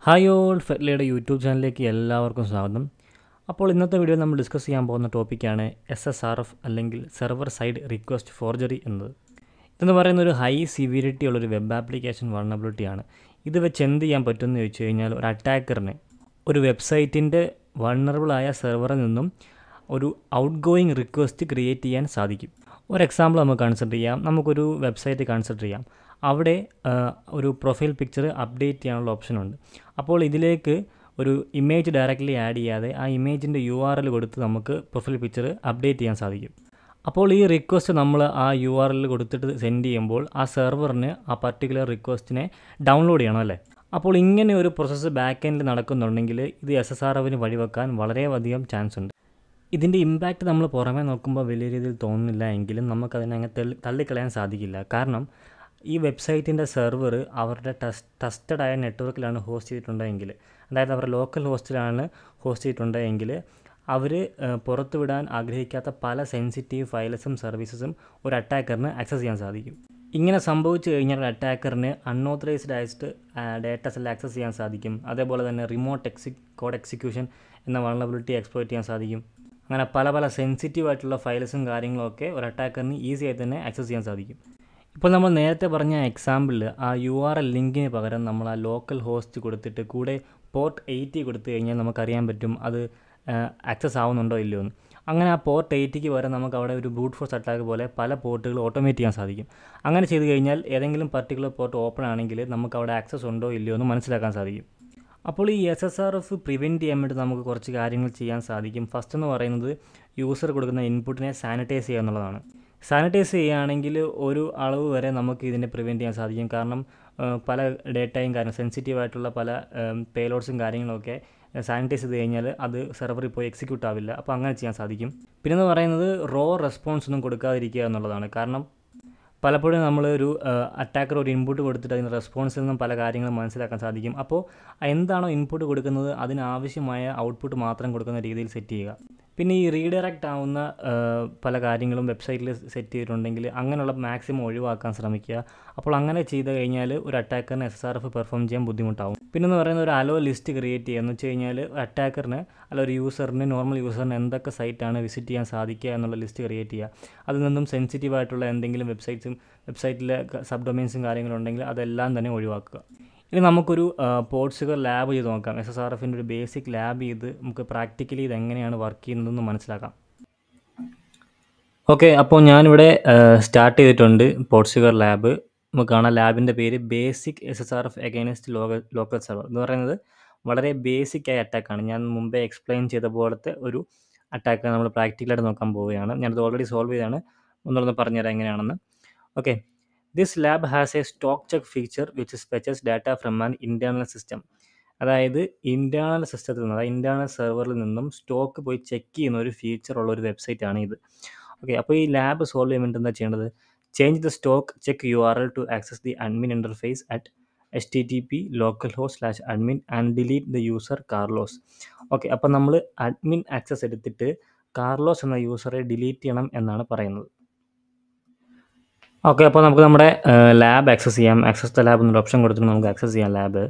hi all ഫെറ്റ്ലയുടെ YouTube ചാനലിലേക്ക് എല്ലാവർക്കും സ്വാഗതം അപ്പോൾ ഇന്നത്തെ വീഡിയോയിൽ നമ്മൾ ഡിസ്കസ് ചെയ്യാൻ പോകുന്ന ടോപ്പിക്കാണ് എസ് എസ് ആർ എഫ് അല്ലെങ്കിൽ സെർവർ സൈഡ് റിക്വസ്റ്റ് ഫോർജറി എന്നത് ഇതെന്ന് പറയുന്ന ഒരു ഹൈ സിവിരിറ്റി ഉള്ളൊരു വെബ് ആപ്ലിക്കേഷൻ വൾണബിലിറ്റിയാണ് ഇത് വെച്ച് എന്ത് ചെയ്യാൻ പറ്റുമെന്ന് ചോദിച്ചു കഴിഞ്ഞാൽ ഒരു അറ്റാക്കറിന് ഒരു വെബ്സൈറ്റിൻ്റെ വൾണറബിളായ സെർവറിൽ നിന്നും ഒരു ഔട്ട് ഗോയിങ് റിക്വസ്റ്റ് ക്രിയേറ്റ് ചെയ്യാൻ സാധിക്കും ഒരു എക്സാമ്പിൾ നമുക്ക് കൺസിഡർ ചെയ്യാം നമുക്കൊരു വെബ്സൈറ്റ് കൺസിഡർ ചെയ്യാം അവിടെ ആ, ഒരു പ്രൊഫൈൽ പിക്ചർ അപ്ഡേറ്റ് ചെയ്യാനുള്ള ഓപ്ഷൻ ഉണ്ട് അപ്പോൾ ഇതിലേക്ക് ഒരു ഇമേജ് ഡയറക്റ്റ്ലി ആഡ് ചെയ്യാതെ ആ ഇമേജിൻ്റെ യു ആർ എൽ കൊടുത്ത് നമുക്ക് പ്രൊഫൈൽ പിക്ചർ അപ്ഡേറ്റ് ചെയ്യാൻ സാധിക്കും അപ്പോൾ ഈ റിക്വസ്റ്റ് നമ്മൾ ആ യു ആർ എൽ കൊടുത്തിട്ട് സെൻഡ് ചെയ്യുമ്പോൾ ആ സെർവറിന് ആ പർട്ടിക്കുലർ റിക്വസ്റ്റിനെ ഡൗൺലോഡ് ചെയ്യണം അല്ലേ അപ്പോൾ ഇങ്ങനെ ഒരു പ്രോസസ്സ് ബാക്ക് എൻഡിൽ നടക്കുന്നുണ്ടെങ്കിൽ ഇത് എസ് എസ് ആർ എഫിന് വഴിവെക്കാൻ വളരെയധികം ചാൻസ് ഉണ്ട് ഇതിൻ്റെ ഇമ്പാക്റ്റ് നമ്മൾ പുറമേ നോക്കുമ്പോൾ വലിയ രീതിയിൽ തോന്നുന്നില്ല എങ്കിലും നമുക്കതിനെ അങ്ങ് തള്ളി തള്ളിക്കളയാൻ സാധിക്കില്ല കാരണം ഈ വെബ്സൈറ്റിൻ്റെ സെർവർ അവരുടെ ടസ് ട്രസ്റ്റഡ് ആയ നെറ്റ്വർക്കിലാണ് ഹോസ്റ്റ് ചെയ്തിട്ടുണ്ടെങ്കിൽ അതായത് അവരുടെ ലോക്കൽ ഹോസ്റ്റിലാണ് ഹോസ്റ്റ് ചെയ്തിട്ടുണ്ടെങ്കിൽ അവർ പുറത്തു വിടാൻ ആഗ്രഹിക്കാത്ത പല സെൻസിറ്റീവ് ഫയൽസും സർവീസസും ഒരു അറ്റാക്കറിന് ആക്സസ് ചെയ്യാൻ സാധിക്കും ഇങ്ങനെ സംഭവിച്ചു കഴിഞ്ഞാൽ ഒരു അറ്റാക്കറിന് അൺഓത്തറൈസ്ഡ് ആയിട്ട് ഡേറ്റാസ് എല്ലാം ആക്സസ് ചെയ്യാൻ സാധിക്കും അതേപോലെ തന്നെ റിമോട്ട് എക്സി കോഡ് എക്സിക്യൂഷൻ എന്ന വൾണബിലിറ്റി എക്സ്പ്ലോയിറ്റ് ചെയ്യാൻ സാധിക്കും അങ്ങനെ പല പല സെൻസിറ്റീവ് ആയിട്ടുള്ള ഫയൽസും കാര്യങ്ങളൊക്കെ ഒരു അറ്റാക്കറിന് ഈസി ആയി തന്നെ ആക്സസ് ചെയ്യാൻ സാധിക്കും ഇപ്പോൾ നമ്മൾ നേരത്തെ പറഞ്ഞ എക്സാമ്പിളിൽ ആ യു ആർ എൽ ലിങ്കിന് പകരം നമ്മൾ ആ ലോക്കൽ ഹോസ്റ്റ് കൊടുത്തിട്ട് കൂടെ പോർട്ട് എയ്റ്റി കൊടുത്തു കഴിഞ്ഞാൽ നമുക്കറിയാൻ പറ്റും അത് ആക്സസ് ആവുന്നുണ്ടോ ഇല്ലയോ എന്ന് അങ്ങനെ ആ പോർട്ട് എയ്റ്റിക്ക് പകരം നമുക്ക് അവിടെ ഒരു ബ്രൂട്ട് ഫോഴ്സ് അറ്റാക്ക് പോലെ പല പോർട്ടുകൾ ഓട്ടോമേറ്റ് ചെയ്യാൻ സാധിക്കും അങ്ങനെ ചെയ്ത് കഴിഞ്ഞാൽ ഏതെങ്കിലും പർട്ടിക്കുലർ പോർട്ട് ഓപ്പൺ ആണെങ്കിൽ നമുക്ക് അവിടെ ആക്സസ് ഉണ്ടോ ഇല്ലയോ എന്ന് മനസ്സിലാക്കാൻ സാധിക്കും അപ്പോൾ ഈ S S R F prevent ചെയ്യാൻ വേണ്ടി നമുക്ക് കുറച്ച് കാര്യങ്ങൾ ചെയ്യാൻ സാധിക്കും ഫസ്റ്റ് എന്ന് പറയുന്നത് യൂസർ കൊടുക്കുന്ന ഇൻപുട്ടിനെ സാനിറ്റൈസ് ചെയ്യുക എന്നുള്ളതാണ് സാനിറ്റൈസ് ചെയ്യുകയാണെങ്കിൽ ഒരു അളവ് വരെ നമുക്ക് ഇതിനെ പ്രിവെൻറ്റ് ചെയ്യാൻ സാധിക്കും കാരണം ആ, പല ഡേറ്റയും കാര്യം സെൻസിറ്റീവ് ആയിട്ടുള്ള പല പേലോഡ്സും കാര്യങ്ങളൊക്കെ സാനിറ്റൈസ് ചെയ്ത് കഴിഞ്ഞാൽ അത് സെർവറിൽ പോയി എക്സിക്യൂട്ട് ആവില്ല അപ്പോൾ അങ്ങനെ ചെയ്യാൻ സാധിക്കും പിന്നെ എന്ന് പറയുന്നത് റോ റെസ്പോൺസ് ഒന്നും കൊടുക്കാതിരിക്കുക എന്നുള്ളതാണ് കാരണം പലപ്പോഴും നമ്മൾ ഒരു അറ്റാക്കർ ഒരു ഇൻപുട്ട് കൊടുത്തിട്ട് അതിന് റെസ്പോൺസിൽ നിന്നും പല കാര്യങ്ങളും മനസ്സിലാക്കാൻ സാധിക്കും അപ്പോൾ എന്താണോ ഇൻപുട്ട് കൊടുക്കുന്നത് അതിനാവശ്യമായ ഔട്ട്പുട്ട് മാത്രം കൊടുക്കുന്ന രീതിയിൽ സെറ്റ് ചെയ്യുക പിന്നെ ഈ റീഡയറക്റ്റ് ആവുന്ന ആ, പല കാര്യങ്ങളും വെബ്സൈറ്റിൽ സെറ്റ് ചെയ്തിട്ടുണ്ടെങ്കിൽ അങ്ങനെയുള്ള മാക്സിമം ഒഴിവാക്കാൻ ശ്രമിക്കുക അപ്പോൾ അങ്ങനെ ചെയ്ത് കഴിഞ്ഞാൽ ഒരു അറ്റാക്കറിന് എസ് ആർ എഫ് പെർഫോം ചെയ്യാൻ ബുദ്ധിമുട്ടാവും പിന്നെ എന്ന് പറയുന്ന ഒരു അലോ ലിസ്റ്റ് ക്രിയേറ്റ് ചെയ്യുക എന്ന് വെച്ച് കഴിഞ്ഞാൽ ഒരു അറ്റാക്കറിന് അല്ല ഒരു യൂസറിന് നോർമൽ യൂസറിന് എന്തൊക്കെ സൈറ്റാണ് വിസിറ്റ് ചെയ്യാൻ സാധിക്കുക എന്നുള്ള ലിസ്റ്റ് ക്രിയേറ്റ് ചെയ്യുക അതിൽ നിന്നും സെൻസിറ്റീവ് ആയിട്ടുള്ള എന്തെങ്കിലും വെബ്സൈറ്റ്സും വെബ്സൈറ്റിലെ സബ് ഡൊമൈൻസും കാര്യങ്ങളും ഉണ്ടെങ്കിൽ അതെല്ലാം തന്നെ ഒഴിവാക്കുക ഇനി നമുക്കൊരു പോർട്സുകൾ ലാബ് ചെയ്ത് നോക്കാം എസ് എസ് ആർ എഫിൻ്റെ ഒരു ബേസിക് ലാബ് ചെയ്ത് നമുക്ക് പ്രാക്ടിക്കലി ഇത് എങ്ങനെയാണ് വർക്ക് ചെയ്യുന്നതെന്ന് മനസ്സിലാക്കാം ഓക്കെ അപ്പോൾ ഞാനിവിടെ സ്റ്റാർട്ട് ചെയ്തിട്ടുണ്ട് പോർച്ചുഗൽ ലാബ് നമുക്ക് കാണാം ലാബിൻ്റെ പേര് basic S S R F against ലോക ലോക്കൽ സെർവർ എന്ന് പറയുന്നത് വളരെ ബേസിക് ആയ അറ്റാക്കാണ് ഞാൻ മുമ്പേ എക്സ്പ്ലെയിൻ ചെയ്ത പോലത്തെ ഒരു അറ്റാക്ക് നമ്മൾ പ്രാക്ടിക്കലായിട്ട് നോക്കാൻ പോവുകയാണ് ഞാനത് ഓൾറെഡി സോൾവ് ചെയ്താണ് ഒന്നുകൂടെ പറഞ്ഞുതരാം എങ്ങനെയാണെന്ന് okay this lab has a stock check feature which fetches data from an internal system അതായത് ഇൻറ്റേർണൽ സിസ്റ്റത്തിൽ നിന്ന് അതായത് ഇൻറ്റേർണൽ സെർവറിൽ നിന്നും സ്റ്റോക്ക് പോയി ചെക്ക് ചെയ്യുന്ന ഒരു ഫീച്ചർ ഉള്ള ഒരു വെബ്സൈറ്റ് ആണ് ഇത് ഓക്കെ അപ്പോൾ ഈ ലാബ് സോൾവ് ചെയ്യാൻ വേണ്ടി എന്താ ചെയ്യേണ്ടത് change the stock check U R L to access the admin interface at H T T P local host slash admin and delete the user Carlos okay അപ്പോൾ നമ്മൾ അഡ്മിൻ ആക്സസ് എടുത്തിട്ട് Carlos എന്ന യൂസറെ delete ചെയ്യണം എന്നാണ് പറയുന്നത് okay അപ്പോൾ നമുക്ക് നമ്മുടെ ലാബ് ആക്സസ് ചെയ്യാം ആക്സസ് ദ ലാബ് എന്നൊരു ഓപ്ഷൻ കൊടുത്തിട്ട് നമുക്ക് ആക്സസ് ചെയ്യാം ലാബ്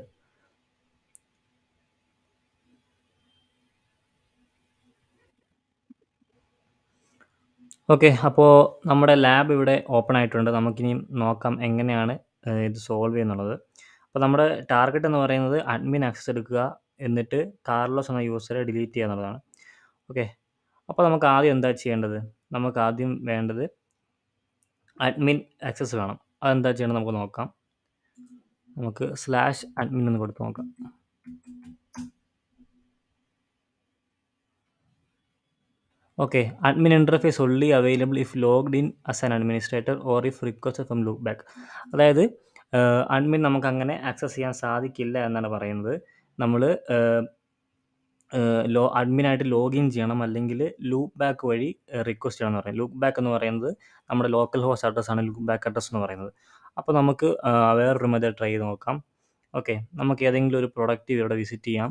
ഓക്കെ അപ്പോൾ നമ്മുടെ ലാബ് ഇവിടെ ഓപ്പൺ ആയിട്ടുണ്ട് നമുക്കിനി നോക്കാം എങ്ങനെയാണ് ഏഹ്, ഇത് സോൾവ് ചെയ്യുന്നുള്ളത് അപ്പോൾ നമ്മുടെ ടാർഗറ്റ് എന്ന് പറയുന്നത് അഡ്മിൻ ആക്സസ് എടുക്കുക എന്നിട്ട് കാർലോസ് എന്ന യൂസറെ ഡിലീറ്റ് ചെയ്യുക എന്നുള്ളതാണ് ഓക്കെ അപ്പോൾ നമുക്ക് ആദ്യം എന്താ ചെയ്യേണ്ടത് നമുക്ക് ആദ്യം വേണ്ടത് അഡ്മിൻ ആക്സസ് വേണം അതെന്താ ചെയ്യണം നമുക്ക് നോക്കാം നമുക്ക് സ്ലാഷ് അഡ്മിൻ എന്ന് കൊടുത്ത് നോക്കാം okay admin interface only available if logged in as an administrator or if request from loop back അതായത് അഡ്മിൻ നമുക്ക് അങ്ങനെ ആക്സസ് ചെയ്യാൻ സാധിക്കില്ല എന്നാണ് പറയുന്നത് നമ്മൾ ലോ അഡ്മിനായിട്ട് ലോഗിൻ ചെയ്യണം അല്ലെങ്കിൽ ലൂപ്പ് ബാക്ക് വഴി റിക്വസ്റ്റ് ചെയ്യണം എന്ന് പറയും ലൂപ്പ് ബാക്ക് എന്ന് പറയുന്നത് നമ്മുടെ ലോക്കൽ ഹോസ്റ്റ് അഡ്രസ്സ് ആണ് ലൂപ്പ് ബാക്ക് അഡ്രസ്സ് എന്ന് പറയുന്നത് അപ്പോൾ നമുക്ക് ആ, വേറൊരു മെത്തേഡ് ട്രൈ ചെയ്ത് നോക്കാം ഓക്കെ നമുക്ക് ഏതെങ്കിലും ഒരു പ്രൊഡക്റ്റ് ഇവിടെ വിസിറ്റ് ചെയ്യാം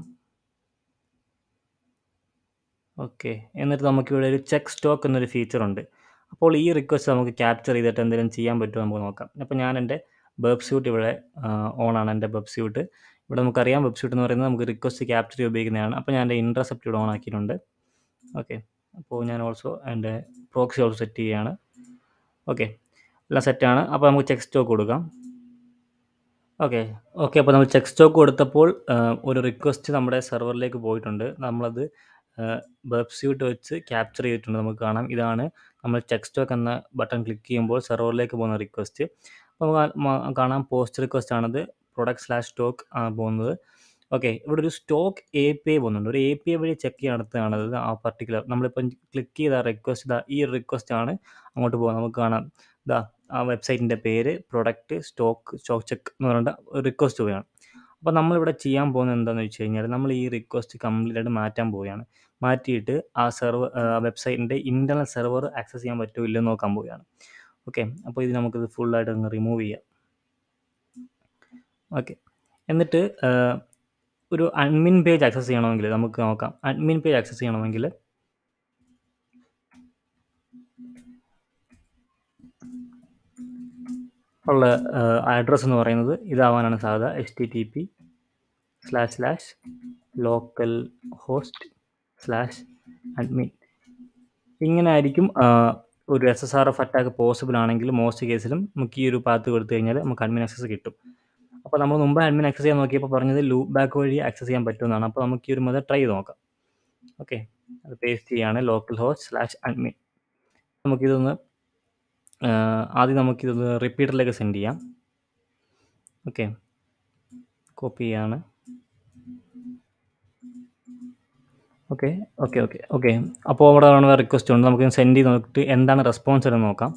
ഓക്കെ എന്നിട്ട് നമുക്കിവിടെ ഒരു ചെക്ക് സ്റ്റോക്ക് എന്നൊരു ഫീച്ചർ ഉണ്ട് അപ്പോൾ ഈ റിക്വസ്റ്റ് നമുക്ക് ക്യാപ്ചർ ചെയ്തിട്ട് എന്തെങ്കിലും ചെയ്യാൻ പറ്റുമോ നമുക്ക് നോക്കാം അപ്പോൾ ഞാൻ എൻ്റെ ബെബ് സ്യൂട്ട് ഇവിടെ ഓൺ ആണ് എൻ്റെ ബെബ് സ്യൂട്ട് ഇവിടെ നമുക്കറിയാം വെബ്സൈറ്റ് എന്ന് പറയുന്നത് നമുക്ക് റിക്വസ്റ്റ് ക്യാപ്ചർ ചെയ്യാൻ ഉപയോഗിക്കുന്നതാണ് അപ്പോൾ ഞാൻ എൻ്റെ ഇൻട്രസെപ്റ്റ് ഇവിടെ ഓൺ ആക്കിയിട്ടുണ്ട് ഓക്കെ അപ്പോൾ ഞാൻ ഓൾസോ എൻ്റെ പ്രോക്സി ഓൾസോ സെറ്റ് ചെയ്യുകയാണ് ഓക്കെ എല്ലാം സെറ്റാണ് അപ്പോൾ നമുക്ക് ചെക്ക് സ്റ്റോക്ക് കൊടുക്കാം ഓക്കെ ഓക്കെ അപ്പോൾ നമ്മൾ ചെക്ക് സ്റ്റോക്ക് കൊടുത്തപ്പോൾ ആ, ഒരു റിക്വസ്റ്റ് നമ്മുടെ സെർവറിലേക്ക് പോയിട്ടുണ്ട് നമ്മളത് വെബ്സ്യൂട്ട് വെച്ച് ക്യാപ്ചർ ചെയ്തിട്ടുണ്ട് നമുക്ക് കാണാം ഇതാണ് നമ്മൾ ചെക്ക് സ്റ്റോക്ക് എന്ന ബട്ടൺ ക്ലിക്ക് ചെയ്യുമ്പോൾ സെർവറിലേക്ക് പോകുന്ന റിക്വസ്റ്റ് അപ്പോൾ നമുക്ക് ആ- മ- കാണാം പോസ്റ്റ് റിക്വസ്റ്റ് ആണത് പ്രൊഡക്റ്റ് സ്ലാഷ് സ്റ്റോക്ക് പോകുന്നത് ഓക്കെ ഇവിടെ ഒരു സ്റ്റോക്ക് എ പി ഐ പോകുന്നുണ്ട് ഒരു എ പി ഐ വഴി ചെക്ക് ചെയ്യുന്നിടത്താണ് അത് ആ പർട്ടിക്കുലർ നമ്മളിപ്പം ക്ലിക്ക് ചെയ്ത റിക്വസ്റ്റ് ഇതാ ഈ റിക്വസ്റ്റ് ആണ് അങ്ങോട്ട് പോകുന്നത് നമുക്ക് കാണാം ഇതാ ആ വെബ്സൈറ്റിൻ്റെ പേര് പ്രൊഡക്റ്റ് സ്റ്റോക്ക് സ്റ്റോക്ക് ചെക്ക് എന്ന് പറഞ്ഞിട്ട് റിക്വസ്റ്റ് പോവുകയാണ് അപ്പോൾ നമ്മളിവിടെ ചെയ്യാൻ പോകുന്നത് എന്താണെന്ന് വെച്ച് കഴിഞ്ഞാൽ നമ്മൾ ഈ റിക്വസ്റ്റ് കംപ്ലീറ്റ് ആയിട്ട് മാറ്റാൻ പോവുകയാണ് മാറ്റിയിട്ട് ആ സെർവർ വെബ്സൈറ്റിൻ്റെ ഇൻറ്റർണൽ സെർവർ ആക്സസ് ചെയ്യാൻ പറ്റുമോ ഇല്ലെന്ന് നോക്കാൻ പോവുകയാണ് ഓക്കെ അപ്പോൾ ഇത് നമുക്കിത് ഫുള്ളായിട്ട് ഒന്ന് റിമൂവ് ചെയ്യാം ഓക്കെ എന്നിട്ട് ആ, ഒരു അഡ്മിൻ പേജ് ആക്സസ് ചെയ്യണമെങ്കിൽ നമുക്ക് നോക്കാം അഡ്മിൻ പേജ് ആക്സസ് ചെയ്യണമെങ്കിൽ ഉള്ള അഡ്രസ്സ് എന്ന് പറയുന്നത് ഇതാവാനാണ് സാധ്യത H T T P slash slash local host slash admin ഇങ്ങനെ ആയിരിക്കും ആ, ഒരു S S R F attack possible ആണെങ്കിൽ മോസ്റ്റ് കേസിലും നമുക്ക് ഈ ഒരു പാത്ത് കൊടുത്തു കഴിഞ്ഞാൽ നമുക്ക് അഡ്മിൻ ആക്സസ് കിട്ടും അപ്പോൾ നമ്മൾ മുമ്പ് അഡ്മിൻ ആക്സസ് ചെയ്യാൻ നോക്കിയപ്പോൾ പറഞ്ഞത് ലൂപ്പ് ബാക്ക് വഴി ആക്സസ് ചെയ്യാൻ പറ്റുമെന്നാണ് അപ്പോൾ നമുക്ക് ഈ ഒരു മെത്തേഡ് ട്രൈ ചെയ്ത് നോക്കാം ഓക്കെ അത് പേസ്റ്റ് ചെയ്യാണ് ലോക്കൽ ഹോസ്റ്റ് സ്ലാഷ് അഡ്മിൻ നമുക്കിതൊന്ന് ആ, ആദ്യം നമുക്കിതൊന്ന് റിപ്പീറ്ററിലേക്ക് സെൻഡ് ചെയ്യാം ഓക്കെ കോപ്പി ചെയ്യാണ് ഓക്കെ ഓക്കെ ഓക്കെ ഓക്കെ അപ്പോൾ അവിടെ വേണമെങ്കിൽ റിക്വസ്റ്റ് ഉണ്ട് നമുക്ക് സെൻഡ് ചെയ്ത് നോക്കിയിട്ട് എന്താണ് റെസ്പോൺസ് എന്ന് നോക്കാം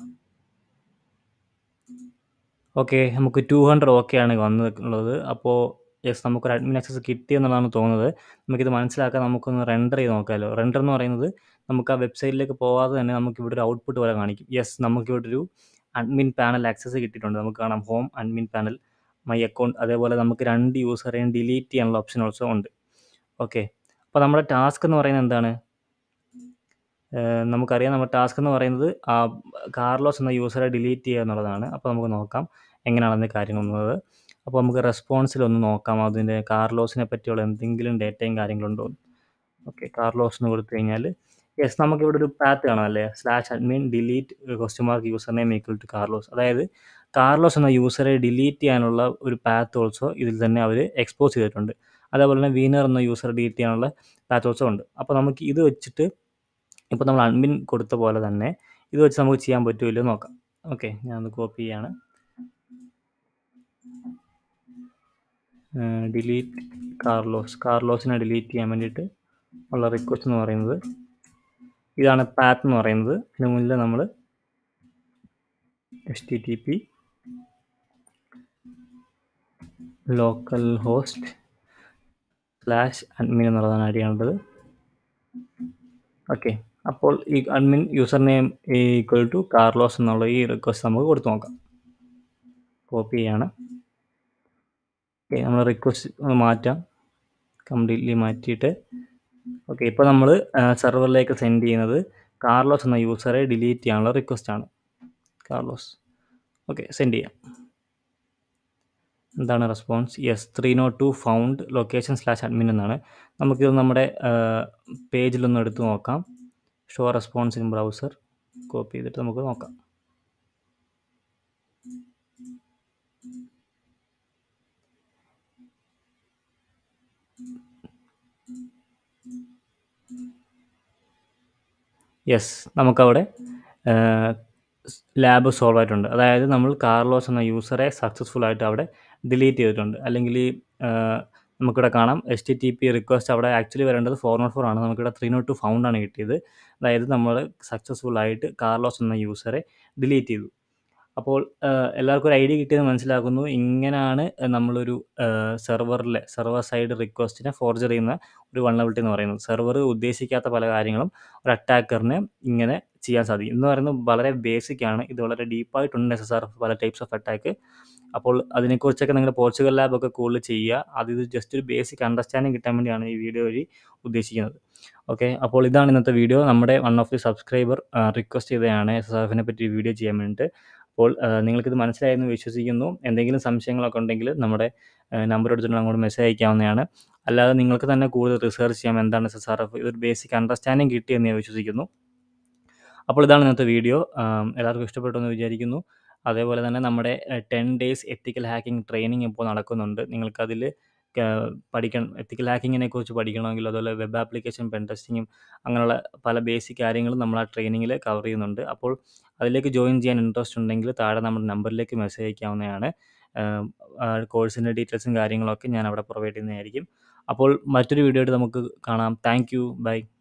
ഓക്കെ നമുക്ക് ടു ഹൺഡ്രഡ് ഓക്കെ ആണ് വന്നിട്ടുള്ളത് അപ്പോൾ യെസ് നമുക്കൊരു അഡ്മിൻ ആക്സസ് കിട്ടി എന്നുള്ളതാണ് തോന്നുന്നത് നമുക്കിത് മനസ്സിലാക്കാൻ നമുക്കൊന്ന് റെൻഡർ ചെയ്ത് നോക്കാമല്ലോ റെൻഡർ എന്ന് പറയുന്നത് നമുക്ക് ആ വെബ്സൈറ്റിലേക്ക് പോകാതെ തന്നെ നമുക്ക് ഇവിടെ ഒരു ഔട്ട്പുട്ട് പോലെ കാണിക്കും യെസ് നമുക്ക് ഇവിടെ ഒരു അഡ്മിൻ പാനൽ ആക്സസ് കിട്ടിയിട്ടുണ്ട് നമുക്ക് കാണാം home admin panel my account അതേപോലെ നമുക്ക് രണ്ട് യൂസറെയും ഡിലീറ്റ് ചെയ്യാനുള്ള ഓപ്ഷൻ ഓൾസോ ഉണ്ട് ഓക്കെ അപ്പോൾ നമ്മുടെ ടാസ്ക് എന്ന് പറയുന്നത് എന്താണ് ഏഹ് നമുക്കറിയാം നമ്മുടെ ടാസ്ക് എന്ന് പറയുന്നത് ആ കാർലോസ് എന്ന യൂസറെ ഡിലീറ്റ് ചെയ്യുക എന്നുള്ളതാണ് അപ്പോൾ നമുക്ക് നോക്കാം എങ്ങനെയാണ് അതിൻ്റെ കാര്യങ്ങൾ എന്നുള്ളത് അപ്പോൾ നമുക്ക് റെസ്പോൺസിൽ ഒന്ന് നോക്കാം അതിൻ്റെ കാർലോസിനെ പറ്റിയുള്ള എന്തെങ്കിലും ഡേറ്റയും കാര്യങ്ങളുണ്ടോ ഓക്കെ കാർലോസ് എന്ന് കൊടുത്തു കഴിഞ്ഞാൽ യെസ് നമുക്കിവിടെ ഒരു പാത്ത് കാണാം അല്ലേ slash admin delete question mark user name equal to Carlos അതായത് കാർലോസ് എന്ന യൂസറെ ഡിലീറ്റ് ചെയ്യാനുള്ള ഒരു പാത്ത് ഓൾസോ ഇതിൽ തന്നെ അവർ എക്സ്പോസ് ചെയ്തിട്ടുണ്ട് അതേപോലെ തന്നെ വീനർ എന്ന യൂസർ ഡിലീറ്റ് ചെയ്യാനുള്ള പാത്ത് ഓൾസോ ഉണ്ട് അപ്പോൾ നമുക്ക് ഇത് വെച്ചിട്ട് ഇപ്പോൾ നമ്മൾ അഡ്മിൻ കൊടുത്ത പോലെ തന്നെ ഇത് വെച്ച് നമുക്ക് ചെയ്യാൻ പറ്റുമോ ഇല്ലയോ നോക്കാം ഓക്കെ ഞാനൊന്ന് കോപ്പി ചെയ്യാണ് ഡിലീറ്റ് കാർലോസ് കാർലോസിനെ ഡിലീറ്റ് ചെയ്യാൻ വേണ്ടിയിട്ട് ഉള്ള റിക്വസ്റ്റ് എന്ന് പറയുന്നത് ഇതാണ് പാത്ത് എന്ന് പറയുന്നത് ഇതിന് മുന്നിൽ നമ്മൾ H T T P local host slash admin എന്നുള്ളതാണ് ആഡ് ചെയ്യേണ്ടത് ഓക്കെ അപ്പോൾ ഈ admin user name equal to Carlos എന്നുള്ള ഈ റിക്വസ്റ്റ് നമുക്ക് കൊടുത്തു നോക്കാം കോപ്പി ചെയ്യാണ് ഓക്കെ നമ്മൾ റിക്വസ്റ്റ് ഒന്ന് മാറ്റാം കംപ്ലീറ്റ്ലി മാറ്റിയിട്ട് ഓക്കെ ഇപ്പോൾ നമ്മൾ സെർവറിലേക്ക് സെൻഡ് ചെയ്യുന്നത് കാർലോസ് എന്ന യൂസറെ ഡിലീറ്റ് ചെയ്യാനുള്ള റിക്വസ്റ്റ് ആണ് കാർലോസ് ഓക്കെ സെൻഡ് ചെയ്യാം എന്താണ് response yes three not two found location slash admin എന്നാണ് നമുക്കിത് നമ്മുടെ പേജിലൊന്ന് എടുത്ത് നോക്കാം show response in browser copy ചെയ്തിട്ട് നമുക്ക് നോക്കാം യെസ് നമുക്കവിടെ ലാബ് സോൾവ് ആയിട്ടുണ്ട് അതായത് നമ്മൾ കാർലോസ് എന്ന യൂസറെ സക്സസ്ഫുൾ ആയിട്ട് അവിടെ ഡിലീറ്റ് ചെയ്തിട്ടുണ്ട് അല്ലെങ്കിൽ ഈ ആ, നമുക്കിവിടെ കാണാം H T T P request അവിടെ ആക്ച്വലി വരേണ്ടത് ഫോർ നോട്ട് ഫോർ ആണ് നമുക്കിവിടെ ത്രീ നോട്ട് ടു ഫൗണ്ട് ആണ് കിട്ടിയത് അതായത് നമ്മൾ സക്സസ്ഫുൾ ആയിട്ട് കാർലോസ് എന്ന യൂസറെ ഡിലീറ്റ് ചെയ്തു അപ്പോൾ ആ, എല്ലാവർക്കും ഒരു ഐഡിയ കിട്ടിയെന്ന് മനസ്സിലാക്കുന്നു ഇങ്ങനെയാണ് നമ്മളൊരു സെർവറിലെ സെർവർ സൈഡ് റിക്വസ്റ്റിനെ ഫോർജർ ചെയ്യുന്ന ഒരു വണ്ണബിലിറ്റി എന്ന് പറയുന്നത് സെർവർ ഉദ്ദേശിക്കാത്ത പല കാര്യങ്ങളും ഒരു അറ്റാക്കറിന് ഇങ്ങനെ ചെയ്യാൻ സാധിക്കും എന്ന് പറയുന്നത് വളരെ ബേസിക് ആണ് ഇത് വളരെ ഡീപ്പായിട്ടുണ്ട് എസ് എസ് ആർ പല ടൈപ്സ് ഓഫ് അറ്റാക്ക് അപ്പോൾ അതിനെക്കുറിച്ചൊക്കെ നിങ്ങൾ പോർച്ചുഗൽ ലാബൊക്കെ കൂടുതൽ ചെയ്യുക അത് ഇത് ജസ്റ്റ് ഒരു ബേസിക് അണ്ടർസ്റ്റാൻഡിങ് കിട്ടാൻ വേണ്ടിയാണ് ഈ വീഡിയോ വഴി ഉദ്ദേശിക്കുന്നത് ഓക്കെ അപ്പോൾ ഇതാണ് ഇന്നത്തെ വീഡിയോ നമ്മുടെ one of the subscriber request ചെയ്തതാണ് എസ് എസ് ആർ എഫിനെ പറ്റി വീഡിയോ ചെയ്യാൻ വേണ്ടിയിട്ട് അപ്പോൾ നിങ്ങൾക്കിത് മനസ്സിലായെന്ന് വിശ്വസിക്കുന്നു എന്തെങ്കിലും സംശയങ്ങളൊക്കെ ഉണ്ടെങ്കിൽ നമ്മുടെ നമ്പർ എടുത്തിട്ട് അങ്ങോട്ട് മെസ്സേജ് അയക്കാവുന്നതാണ് അല്ലാതെ നിങ്ങൾക്ക് തന്നെ കൂടുതൽ റിസർച്ച് ചെയ്യാം എന്താണ് എസ് എസ് ആർ എഫ് ഇതൊരു ബേസിക് അണ്ടർസ്റ്റാൻഡിങ് കിട്ടിയെന്ന് ഞാൻ വിശ്വസിക്കുന്നു അപ്പോൾ ഇതാണ് ഇന്നത്തെ വീഡിയോ എല്ലാവർക്കും ഇഷ്ടപ്പെട്ടു എന്ന് വിചാരിക്കുന്നു അതേപോലെ തന്നെ നമ്മുടെ ten days ethical hacking training ഇപ്പോൾ നടക്കുന്നുണ്ട് നിങ്ങൾക്കതിൽ പഠിക്കണം എത്തിക്കൽ ഹാക്കിങ്ങിനെ കുറിച്ച് പഠിക്കണമെങ്കിൽ അതുപോലെ വെബ് ആപ്ലിക്കേഷൻ പെൻ ടെസ്റ്റിങ്ങും അങ്ങനെയുള്ള പല ബേസിക് കാര്യങ്ങളും നമ്മൾ ആ ട്രെയിനിങ്ങിൽ കവർ ചെയ്യുന്നുണ്ട് അപ്പോൾ അതിലേക്ക് ജോയിൻ ചെയ്യാൻ ഇൻട്രസ്റ്റ് ഉണ്ടെങ്കിൽ താഴെ നമ്മുടെ നമ്പറിലേക്ക് മെസ്സേജ് അയക്കാവുന്നതാണ് കോഴ്സിൻ്റെ ഡീറ്റെയിൽസും കാര്യങ്ങളൊക്കെ ഞാൻ അവിടെ പ്രൊവൈഡ് ചെയ്യുന്നതായിരിക്കും അപ്പോൾ മറ്റൊരു വീഡിയോ ആയിട്ട് നമുക്ക് കാണാം താങ്ക് യു ബൈ